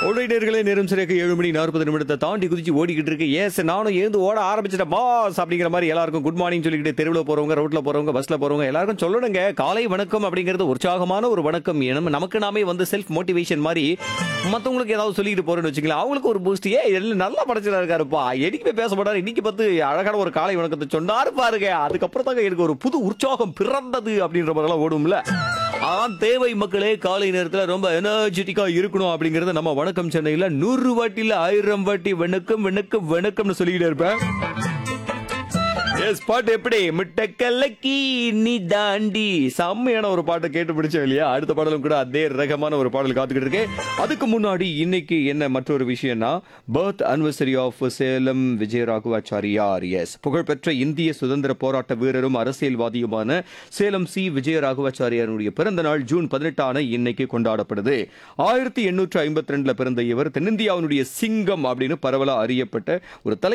உடையினர்களே நேரம் சரியாக ஏழு மணி நாற்பது நிமிடத்தை தாண்டி குதிச்சு ஓடிக்கிட்டு இருக்கு ஏஸ் நானும் எழுந்து ஓட ஆரம்பிச்சிட்டேன் பாஸ் அப்படிங்கிற மாதிரி எல்லாருக்கும் குட் மார்னிங் சொல்லிக்கிட்டு தெருவில் போறவங்க ரோட்ல போறவங்க பஸ்ல போறவங்க எல்லாருக்கும் சொல்லணுங்க காலை வணக்கம் அப்படிங்கிறது உற்சாகமான ஒரு வணக்கம் நம்ம நமக்கு நாமே வந்து செல்ஃப் மோட்டிவேஷன் மாதிரி மத்தவங்களுக்கு ஏதாவது சொல்லிட்டு போறேன்னு வச்சுக்கலாம் அவங்களுக்கு ஒரு பூஸ்ட் ஏ எல்லாம் நல்லா படைச்சதா இருக்காருப்பா என்னைக்குமே பேச மாட்டாரு இன்னைக்கு பார்த்து அழகான ஒரு காலை வணக்கத்தை சொன்னாரு பாருங்க அதுக்கப்புறம் தாங்க எனக்கு ஒரு புது உற்சாகம் பிறந்தது அப்படின்ற மாதிரிலாம் ஓடும்ல அதான் தேவை மக்களே காலை நேரத்தில் ரொம்ப எனர்ஜெட்டிக்கா இருக்கணும் அப்படிங்கறத நம்ம வணக்கம் சென்னையில நூறு வாட்டில ஆயிரம் வாட்டி வணக்கம் வணக்கம் வணக்கம்னு சொல்லிக்கிட்டே இருப்பேன் எஸ் பாட்டு எப்படி மிட்ட கலக்கி நீ தாண்டி செம்மையான ஒரு பாட்டை கேட்டு பிடிச்சோம் இல்லையா அடுத்த பாடலும் கூட அதே ரகமான ஒரு பாடல் காத்துக்கிட்டு இருக்கு அதுக்கு முன்னாடி இன்னைக்கு என்ன மற்றொரு விஷயம்னா birth anniversary of Salem Vijayaraghavachariar எஸ் புகழ்பெற்ற இந்திய சுதந்திர போராட்ட வீரரும் அரசியல்வாதியுமான சேலம் சி விஜயராகவாச்சாரியாருடைய பிறந்த நாள் ஜூன் பதினெட்டான இன்னைக்கு கொண்டாடப்படுது ஆயிரத்தி எண்ணூற்று ஐம்பத்தி ரெண்டுல பிறந்த இவர் தென்னிந்தியாவினுடைய சிங்கம் அப்படின்னு பரவலா அறியப்பட்ட ஒரு தலை